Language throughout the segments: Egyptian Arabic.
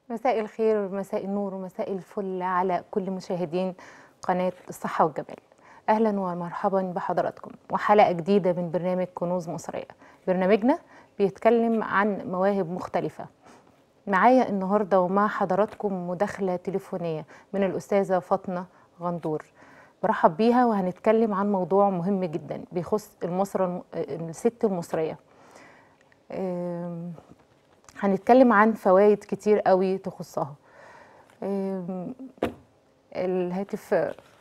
مساء الخير مساء النور ومساء الفل على كل مشاهدين قناة الصحة والجمال أهلا ومرحبا بحضراتكم وحلقة جديدة من برنامج كنوز مصرية برنامجنا بيتكلم عن مواهب مختلفة معايا النهاردة ومع حضراتكم مداخلة تليفونية من الأستاذة فاطمة غندور برحب بيها وهنتكلم عن موضوع مهم جدا بيخص المصر الست المصرية أم، هنتكلم عن فوائد كتير قوي تخصها أم، الهاتف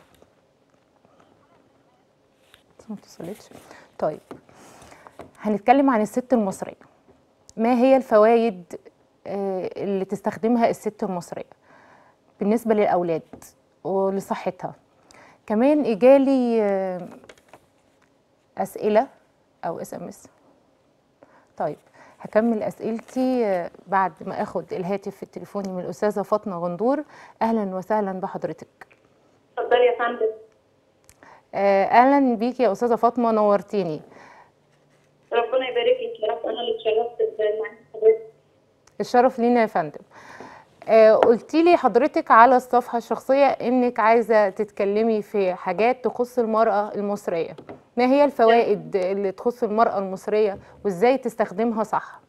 ما اتصلتش طيب هنتكلم عن الست المصرية ما هي الفوائد آه، اللي تستخدمها الست المصرية بالنسبة للأولاد ولصحتها كمان إجالي آه، أسئلة أو اس ام اس طيب هكمل أسئلتي آه، بعد ما أخد الهاتف التليفوني من الأستاذة فاطمة غندور أهلا وسهلا بحضرتك اتفضلي يا فندم آه، أهلا بيكي يا أستاذة فاطمة نورتيني ربنا يبارك لك يا رب انا اللي اتشرفت بمعرفة حضرتك الشرف لينا يا فندم آه، قلتي لي حضرتك على الصفحة الشخصية إنك عايزة تتكلمي في حاجات تخص المرأة المصرية ما هي الفوائد اللي تخص المرأة المصرية وإزاي تستخدمها صح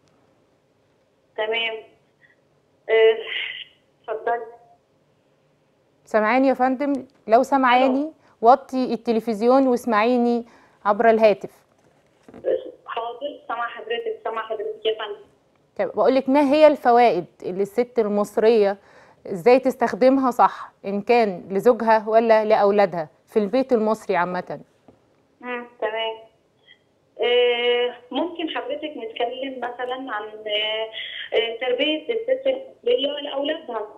تمام آه، اتفضلي سامعاني يا فندم لو سامعاني وطي التلفزيون واسمعيني عبر الهاتف حاضر سامع حضرتك سامع حضرتك يا فندم طيب بقول لك ما هي الفوائد اللي الست المصرية ازاي تستخدمها صح ان كان لزوجها ولا لاولادها في البيت المصري عامة مم، تمام آه، ممكن حضرتك نتكلم مثلا عن آه، آه، تربية الست المصرية لأولادها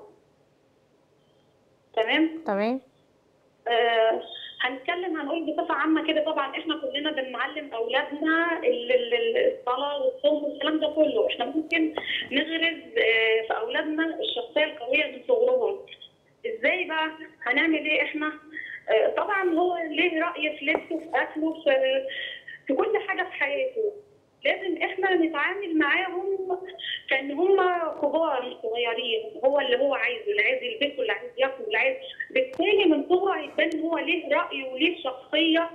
تمام تمام آه، هنتكلم هنقول بصفة عامة كده طبعا احنا كلنا بنعلم اولادنا ال- ال- ال- الصلاة والصوم والكلام ده كله احنا ممكن نغرز آه، في اولادنا الشخصية القوية من صغرهم ازاي بقى هنعمل ايه احنا آه، طبعا هو ليه رأي في لبسه في اكله في في كل حاجة في حياته لازم احنا نتعامل معاهم كان هم كبار مش صغيرين هو اللي هو عايزه اللي عايز يلبسه اللي عايز ياكل اللي عايز بالتالي من صغره هيبان هو ليه راي وليه شخصيه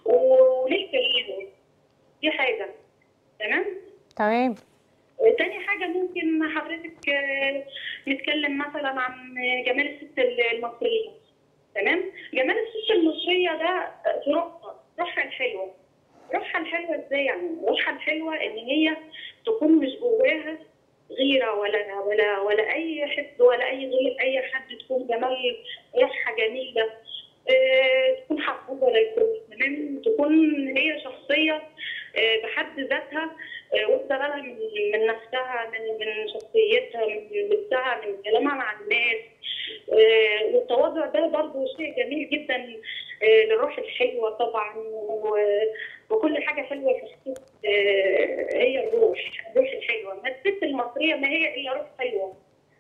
وليه كلامه دي حاجه تمام تمام آه، تاني حاجة ممكن حضرتك آه، نتكلم مثلا عن جمال الست المصرية تمام جمال الست المصرية ده آه، في روحها روحها الحلوة روحها الحلوة ازاي يعني روحها الحلوة ان هي تكون مش جواها غيرة ولا ولا ولا أي حد ولا أي غير أي حد تكون جمال روحها جميلة آه، تكون حبوبة للكل تمام تكون هي شخصية آه، بحد ذاتها آه، واخدة بالها من من نفسها من من شخصيتها من لبسها من كلامها مع الناس آه، والتواضع ده برضه شيء جميل جدا آه، للروح الحلوة طبعا و- وكل حاجة حلوة في الست آه، هي الروح الروح الحلوة ما الست المصرية ما هي إلا روح حلوة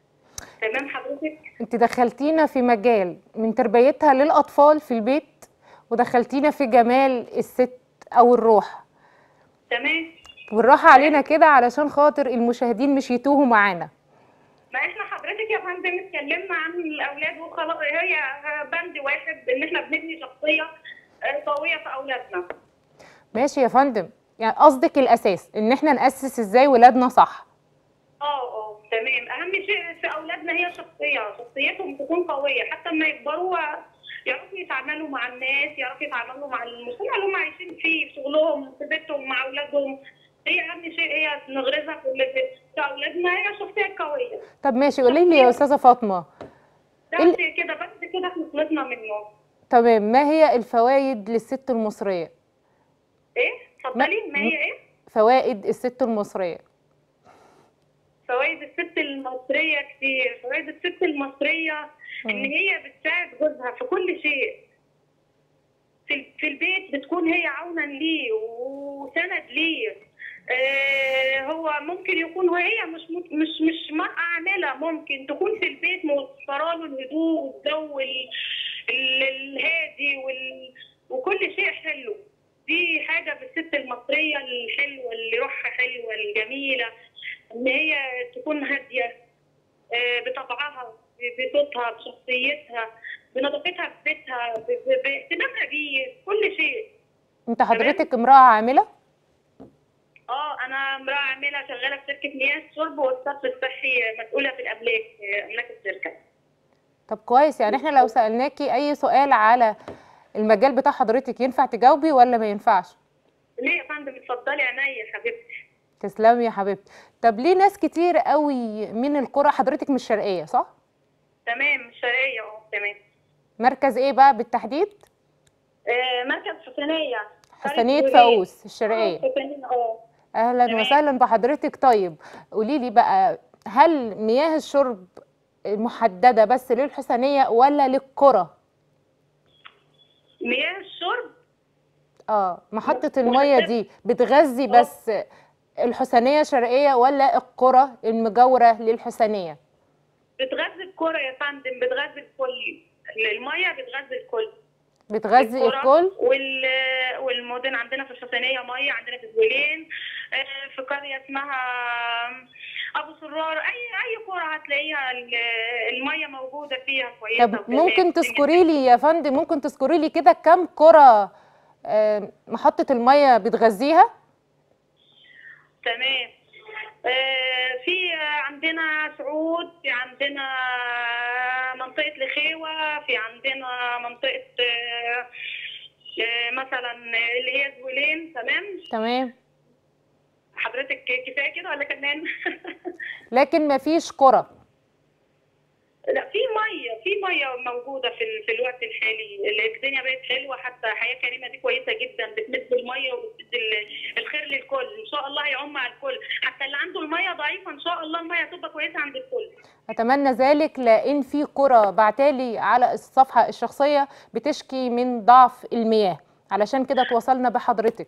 تمام حضرتك؟ انت دخلتينا في مجال من تربيتها للأطفال في البيت ودخلتينا في جمال الست أو الروح تمام والراحة علينا كده علشان خاطر المشاهدين مش يتوهوا معانا ما احنا حضرتك يا فندم اتكلمنا عن الاولاد وخلاص هي بند واحد ان احنا بنبني شخصيه آه، قويه في اولادنا ماشي يا فندم يعني قصدك الأساس إن احنا نأسس ازاي ولادنا صح اه اه تمام اهم شيء في اولادنا هي شخصيه شخصيتهم تكون قويه حتى لما يكبروا يعرفوا يتعاملوا مع الناس يعرفوا يتعاملوا مع المجتمع اللي هم عايشين فيه في شغلهم في بيتهم مع اولادهم هي اهم شيء هي نغرزها في في اولادنا هي الشخصيه القويه طب ماشي قولي لي يا أستاذة فاطمة بس كده بس كده احنا خلصنا منه تمام ما هي الفوائد للست المصرية ايه اتفضلي ما هي ايه فوائد الست المصرية فوائد الست المصرية كتير فوائد الست المصرية إن هي بتساعد جوزها في كل شيء في في البيت بتكون هي عونا ليه وسند ليه آه هو ممكن يكون وهي مش مت- مش مش مرأة عاملة ممكن تكون في البيت موفرة له الهدوء والجو ال- ال- الهادي وال وكل شيء حلو دي حاجة في الست المصرية الحلوة اللي روحها حلوة الجميلة إن هي تكون هادية آه، بطبعها بصوتها بشخصيتها بنظافتها في بيتها ب- ب- باهتمامها بيه كل شيء انت حضرتك امراه عامله اه انا امراه عامله شغاله في شركه مياه الشرب والصرف الصحي مسؤوله في الاملاك آه، املاك الشركه طب كويس يعني احنا لو سالناكي اي سؤال على المجال بتاع حضرتك ينفع تجاوبي ولا ما ينفعش ليه يا فندم اتفضلي عينيا يا حبيبتي تسلمي يا حبيبتي طب ليه ناس كتير قوي من القرى حضرتك مش شرقيه صح تمام مش شرقيه اه تمام مركز ايه بقى بالتحديد آه، مركز حسنيه حسنيه قرية فاقوس اه الشرقيه حسنية، اه اهلا تمام. وسهلا بحضرتك طيب قولي لي بقى هل مياه الشرب محدده بس للحسنيه ولا للقرى مياه الشرب اه محطه الميه دي بتغذي بس الحسنيه شرقيه ولا القرى المجاوره للحسنيه بتغذي الكرة يا فندم بتغذي الكل المية بتغذي الكل بتغذي القرى الكل وال والمدن عندنا في الحسينية مية عندنا في زويلين آه، في قرية اسمها أبو سرار أي أي قرى هتلاقيها ال- المية موجودة فيها كويسة طب وتمام. ممكن تذكري لي يا فندم ممكن تذكري لي كده كم قرى آه، محطه الميه بتغذيها تمام آه، في عندنا سعود في عندنا منطقة لخيوة في عندنا منطقة آه، آه، مثلا اللي هي زويلين تمام تمام حضرتك كفاية كده ولا كمان؟ لكن ما فيش قرى لا في ميه في ميه موجوده في ال- في الوقت الحالي اللي الدنيا بقت حلوه حتى حياه كريمه دي كويسه جدا بتمد الميه وبتمد ال- الخير للكل ان شاء الله هيعم على الكل حتى اللي عنده الميه ضعيفه ان شاء الله الميه هتبقى كويسه عند الكل اتمنى ذلك لان في قرى بعتالي على الصفحه الشخصيه بتشكي من ضعف المياه علشان كده تواصلنا بحضرتك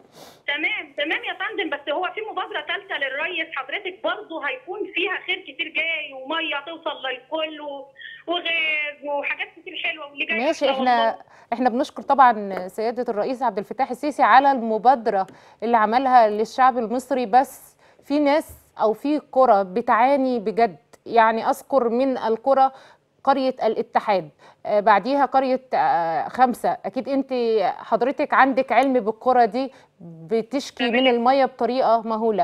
تمام تمام يا فندم بس هو في مبادره ثالثه للريس حضرتك برضه هيكون فيها خير كتير جاي وميه توصل للكل و- وغاز وحاجات كتير حلوه واللي جاي ماشي أحلى والله. احنا احنا بنشكر طبعا سياده الرئيس عبد الفتاح السيسي على المبادره اللي عملها للشعب المصري بس في ناس او في قرى بتعاني بجد يعني اذكر من القرى قريه الاتحاد آه بعديها قريه آه خمسه اكيد انت حضرتك عندك علم بالقرى دي بتشكي من الميه بطريقه مهوله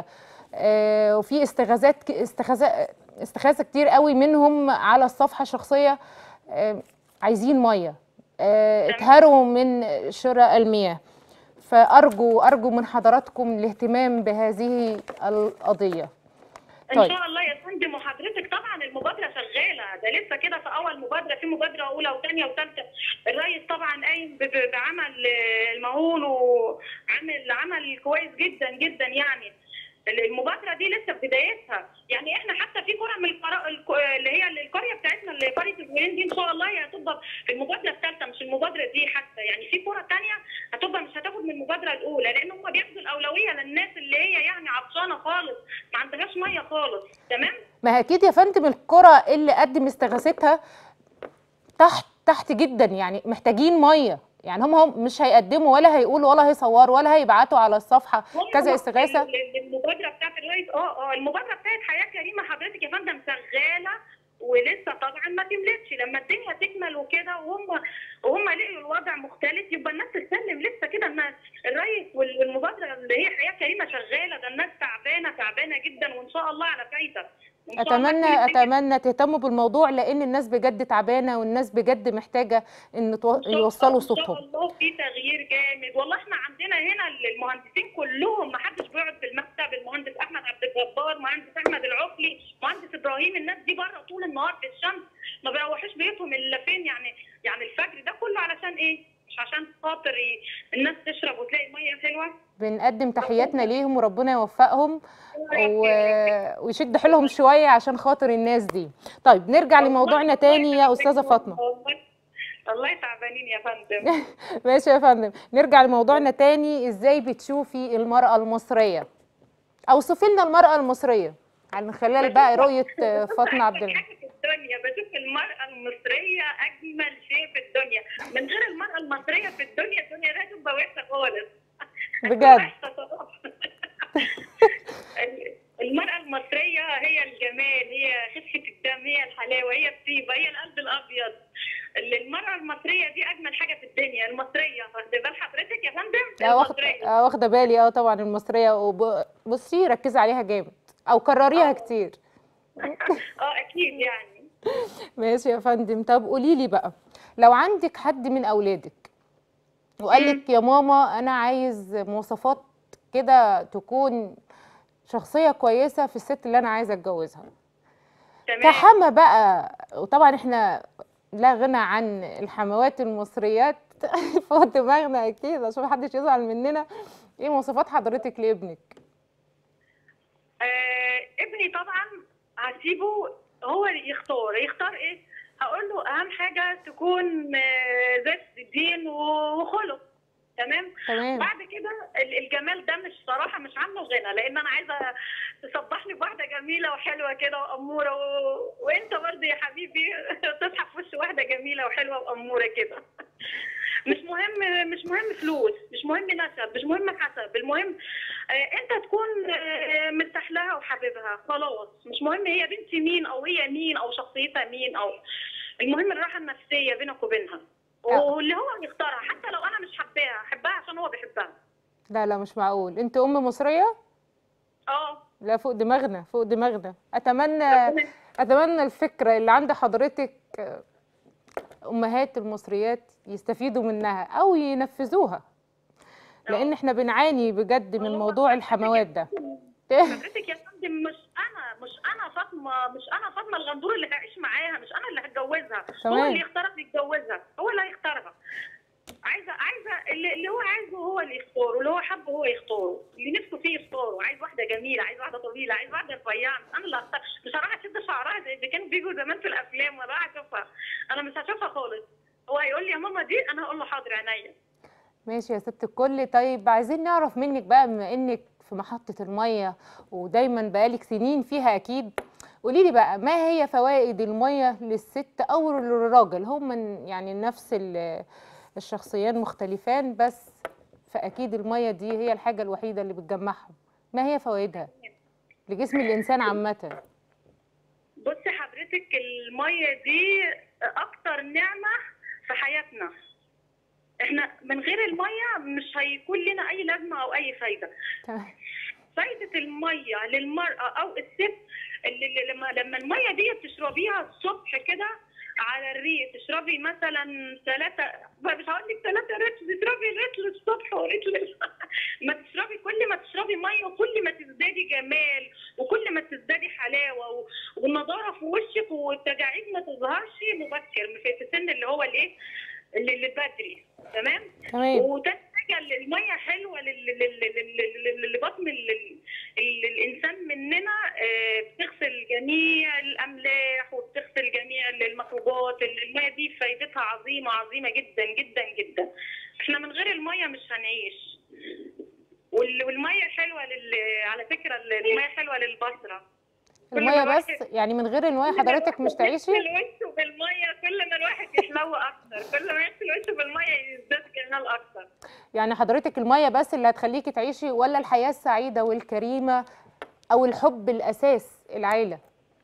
آه وفي استغاثات استغاثات استغاثه كتير قوي منهم على الصفحه الشخصيه آه عايزين ميه آه، اتهروا من شراء المياه فارجو ارجو من حضراتكم الاهتمام بهذه القضيه ان طيب. شاء الله يا فندم وحضرتك طبعا المبادره شغاله ده لسه كده في اول مبادره في مبادره اولى وثانيه وثالثه الرئيس طبعا قايم ب- ب- بعمل آه، المهول وعمل عمل كويس جدا جدا يعني المبادره دي لسه في بدايتها يعني احنا حتى في قرى من القرى الك- اللي هي القريه بتاعتنا اللي قريه الجولين دي ان شاء الله هي هتبقى في المبادره الثالثه مش المبادره دي حتى يعني في قرى ثانيه هتبقى مش هتاخد من المبادره الاولى لان هم بياخدوا الاولويه للناس اللي هي يعني عطشانه خالص ما عندهاش ميه خالص تمام ما اكيد يا فندم القرى اللي قدم استغاثتها تحت تحت جدا يعني محتاجين ميه يعني هم هم مش هيقدموا ولا هيقولوا ولا هيصوروا ولا هيبعتوا على الصفحه هم كذا هم استغاثه ال- ال- المبادره بتاعت الرئيس اه اه المبادره بتاعت حياه كريمه حضرتك يا فندم شغاله ولسه طبعا ما تملتش لما الدنيا تكمل وكده وهم وهم لقوا الوضع مختلف يبقى الناس تسلم لسه كده الناس الرئيس وال- والمبادره اللي هي حياه كريمه شغاله ده الناس تعبانه تعبانه جدا وان شاء الله على فايده وإن شاء الله اتمنى كل الدنيا اتمنى تهتموا بالموضوع لان الناس بجد تعبانه والناس بجد محتاجه ان تو- إن شاء- يوصلوا ان صوتهم شاء الله في تغيير جامد والله احنا عندنا هنا المهندسين كلهم ما حدش بيقعد في المكتب المهندس احمد عبد الجبار مهندس احمد العقلي مهندس ابراهيم الناس دي بره طول النهار في الشمس ما بيروحوش بيتهم الا فين يعني يعني الفجر ده كله علشان ايه مش عشان خاطر ي- الناس تشرب وتلاقي ميه حلوه بنقدم تحياتنا ليهم وربنا يوفقهم و... الله ويشد حيلهم شويه عشان خاطر الناس دي طيب نرجع لموضوعنا تاني يا استاذه فاطمه والله والله تعبانين يا فندم ماشي يا فندم نرجع لموضوعنا تاني ازاي بتشوفي المراه المصريه اوصفي لنا المراه المصريه من خلال بقى رؤيه فاطمه عبد أجمل الله حاجة في الدنيا بشوف المرأة المصرية أجمل شيء في الدنيا من غير المرأة المصرية في الدنيا الدنيا لا تبقى وحشة خالص بجد وحشة صراحة. المرأة المصرية هي الجمال هي خفة الدم هي القلب الابيض المرأة المصرية دي أجمل حاجة في الدنيا المصرية واخد بال حضرتك يا فندم؟ اه واخد المصرية اه واخده بالي اه طبعا المصريه وب- بصي ركزي عليها جامد او كرريها كتير اه أكيد يعني ماشي يا فندم طب قولي لي بقى لو عندك حد من اولادك وقال لك يا ماما انا عايز مواصفات كده تكون شخصيه كويسه في الست اللي انا عايزه اتجوزها تمام كحما بقى وطبعا احنا لا غنى عن الحموات المصريات فوق دماغنا اكيد عشان محدش يزعل مننا ايه مواصفات حضرتك لابنك آه ابني طبعا هسيبه هو اللي يختار يختار ايه هقول له اهم حاجه تكون آه، ذات دين و- وخلق تمام تمام بعد كده ال- الجمال ده مش صراحه مش عنه غنى لان انا عايزه تصبحني بواحده جميله وحلوه كده واموره و... وانت برضه يا حبيبي تصحى في وش واحده جميله وحلوه واموره كده مش مهم مش مهم فلوس مش مهم نسب مش مهم حسب المهم آه، انت تكون آه، مرتاح لها وحاببها خلاص مش مهم هي بنت مين او هي مين او شخصيتها مين او المهم الراحه النفسيه بينك وبينها آه. واللي هو يختارها حتى لو انا مش حباها احبها عشان هو بيحبها لا لا مش معقول انت ام مصريه اه لا فوق دماغنا فوق دماغنا اتمنى اتمنى الفكره اللي عند حضرتك آه، امهات المصريات يستفيدوا منها او ينفذوها لان احنا بنعاني بجد من هو موضوع الحموات ده حضرتك يا فندم مش انا مش انا فاطمه مش انا فاطمه الغندور اللي هعيش معاها مش انا اللي هتجوزها هو تمام. اللي يختارها يتجوزها هو اللي هيختارها عايزه عايزه اللي, اللي هو عايزه هو اللي يختاره اللي هو حبه هو يختاره اللي نفسه فيه يختاره عايز واحده جميله عايز واحده طويله عايز واحده رفيعه انا اللي هختار مش هروح اشد شعرها زي اللي كانوا بيجوا زمان في الافلام ولا هشوفها انا مش هشوفها خالص هو هيقول لي يا ماما دي انا هقول له حاضر عينيا ماشي يا ست الكل طيب عايزين نعرف منك بقى بما انك في محطة المية ودايما بقالك سنين فيها اكيد قولي لي بقى ما هي فوائد المية للست او للراجل هم يعني نفس ال- الشخصيان مختلفان بس فاكيد المية دي هي الحاجة الوحيدة اللي بتجمعهم ما هي فوائدها لجسم الانسان عامة بصي حضرتك المية دي أكتر نعمة في حياتنا احنا من غير المية مش هيكون لنا أي لازمة أو أي فايدة تمام فايدة المية للمرأة أو الست اللي اللي لما لما المية دي تشربيها الصبح كده على الريق تشربي مثلا ثلاثة مش هقول لك ثلاثة رتل تشربي رتل الصبح ورتل ما تشربي كل ما تشربي مية وكل ما تزدادي جمال وكل ما تزدادي حلاوة و- والنضارة في وشك والتجاعيد ما تظهرش مبكر في في السن اللي هو الايه اللي اللي بدري تمام تمام وتاني حاجه ال- الميه حلوه لل- لل- لل- لل- لل- لبطن ال- ال- ال- الانسان مننا آه، بتغسل جميع الاملاح وبتغسل جميع الميكروبات ال- الميه دي فايدتها عظيمه عظيمه جدا جدا جدا احنا من غير الميه مش هنعيش وال- والميه حلوه لل... على فكره ال- الميه حلوه للبشره كل المية ما بس الواحد- يعني من غير المية حضرتك مش تعيشي يغسل وشه بالميه كل ما الواحد يحلو اكتر كل ما يغسل وشه بالميه يزداد جمال اكتر يعني حضرتك المية بس اللي هتخليكي تعيشي ولا الحياة السعيدة والكريمة أو الحب الأساس العيلة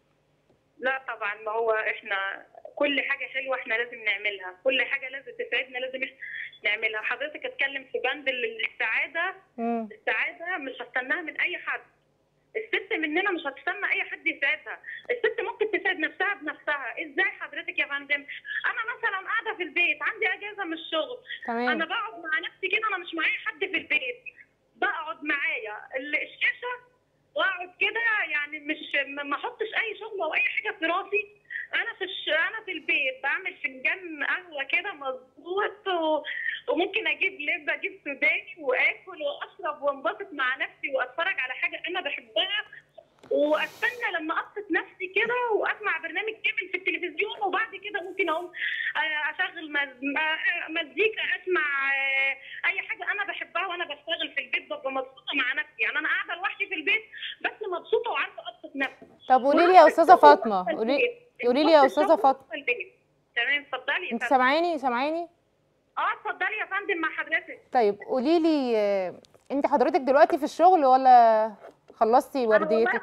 لا طبعا ما هو احنا كل حاجه حلوه احنا لازم نعملها كل حاجه لازم تسعدنا لازم إحنا نعملها حضرتك اتكلم في بند ال- السعاده مم. السعاده مش هستناها من اي حد الست مننا مش هتستنى اي حد يساعدها الست ممكن تساعد نفسها بنفسها ازاي حضرتك يا فندم انا مثلا قاعده في البيت عندي اجازه من الشغل انا تمام بقعد مع نفسي كده انا مش معايا حد في البيت بقعد معايا ال- الشاشه واقعد كده يعني مش ما ما احطش اي شغل او اي حاجه في راسي انا في الش... انا في البيت بعمل فنجان قهوه كده مظبوط و... وممكن اجيب لب اجيب سوداني واكل واشرب وانبسط مع نفسي واتفرج على حاجه انا بحبها واستنى لما ابسط نفسي كده واسمع برنامج كامل في التلفزيون وبعد كده ممكن اقوم آه، اشغل مز- آه، مزيكا اسمع آه، اي حاجه انا بحبها وانا بشتغل في البيت ببقى مبسوطه مع نفسي يعني انا قاعده لوحدي في البيت بس مبسوطه وعارفه ابسط نفسي طب قولي لي يا أستاذة فاطمة قولي قولي لي يا أستاذة فاطمة تمام اتفضلي يا أنت فندم سامعاني سامعاني اه اتفضلي يا فندم مع حضرتك طيب قولي لي آه، أنت حضرتك دلوقتي في الشغل ولا خلصتي أنا والله ورديتك العظيم في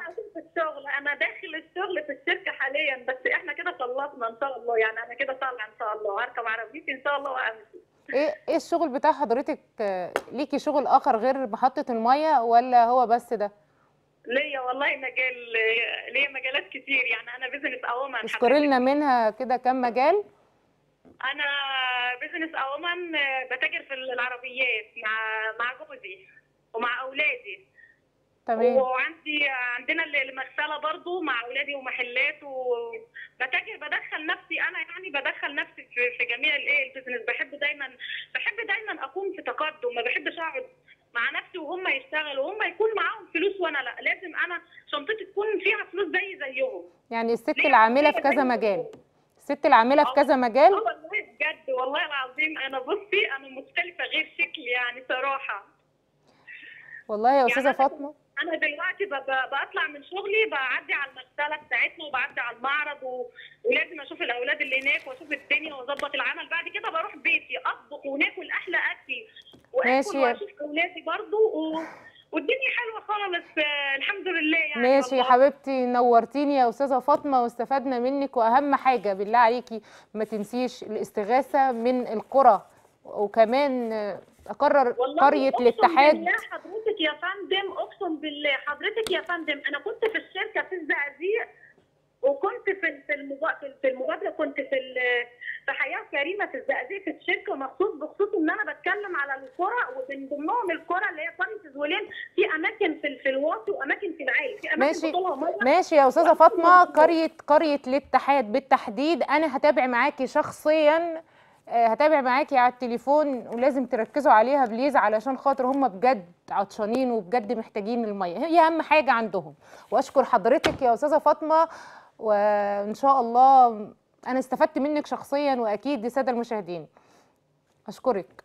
الشغل انا داخل الشغل في الشركه حاليا بس احنا كده خلصنا ان شاء الله يعني انا كده طالعه ان شاء الله هركب عربيتي ان شاء الله وامشي ايه ايه الشغل بتاع حضرتك آه، ليكي شغل اخر غير محطة المية ولا هو بس ده ليا والله مجال ليا مجالات كتير يعني انا بزنس اومن اذكري لنا منها كده كام مجال انا بزنس اومن بتاجر في العربيات مع مع جوزي ومع اولادي تمام وعندي عندنا المغسله برضو مع اولادي ومحلات وبتاجر بدخل نفسي انا يعني بدخل نفسي في, في جميع الايه البيزنس بحب دايما بحب دايما اكون في تقدم ما بحبش اقعد مع نفسي وهم يشتغلوا وهم يكون معاهم فلوس وانا لا لازم انا شنطتي تكون فيها فلوس زي زيهم يعني الست ليه؟ العاملة في ليه كذا زي مجال الست العاملة في كذا مجال اه والله بجد والله العظيم انا بصي انا مختلفه غير شكلي يعني صراحه والله يا استاذة أنا فاطمة انا دلوقتي ب- ب- بطلع من شغلي بعدي على المغسله بتاعتنا وبعدي على المعرض و... ولازم اشوف الاولاد اللي هناك واشوف الدنيا واظبط العمل بعد كده بروح بيتي اطبخ وناكل احلى اكل ماشي واكل يا- واشوف اولادي برضو و... والدنيا حلوه خالص آه، الحمد لله يعني ماشي يا والله. حبيبتي نورتيني يا استاذه فاطمه واستفدنا منك واهم حاجه بالله عليكي ما تنسيش الاستغاثه من القرى وكمان آه، اقرر والله قريه أقسم الاتحاد بالله حضرتك يا فندم اقسم بالله حضرتك يا فندم انا كنت في الشركه في الزقازيق وكنت في في المبا- في- في المبادره كنت في ال- في حياه كريمه في الزقازيق في الشركه مخصوص بخصوص ان انا بتكلم على القرى ومن ضمنهم القرى اللي هي قريه زولين في اماكن في ال- في الواطي واماكن في العالي في اماكن ماشي بطولها ميه ماشي يا استاذه وأماكن فاطمه بطولها. قريه قريه الاتحاد بالتحديد انا هتابع معاكي شخصيا آه، هتابع معاكي على التليفون ولازم تركزوا عليها بليز علشان خاطر هم بجد عطشانين وبجد محتاجين الميه هي اهم حاجه عندهم واشكر حضرتك يا استاذه فاطمه وان شاء الله انا استفدت منك شخصيا واكيد الساده المشاهدين اشكرك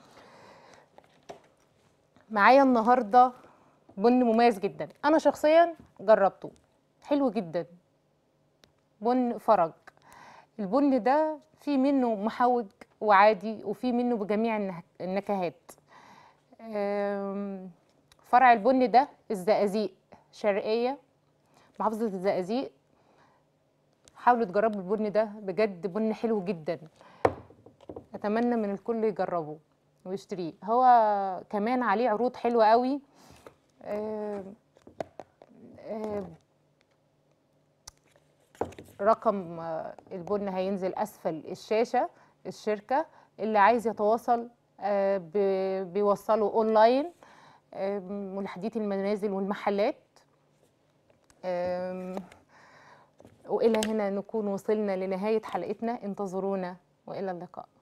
معايا النهارده بن مميز جدا انا شخصيا جربته حلو جدا بن فرج البن ده في منه محوج وعادي وفي منه بجميع النه- النكهات أم، فرع البن ده الزقازيق شرقية محافظة الزقازيق حاولوا تجربوا البن ده بجد بن حلو جدا اتمنى من الكل يجربه ويشتريه هو كمان عليه عروض حلوة قوي آم، آم، رقم آه، البن هينزل اسفل الشاشه الشركه اللي عايز يتواصل آه، ب- بيوصلوا اونلاين آم، ولحديث المنازل والمحلات آم، والى هنا نكون وصلنا لنهايه حلقتنا انتظرونا والى اللقاء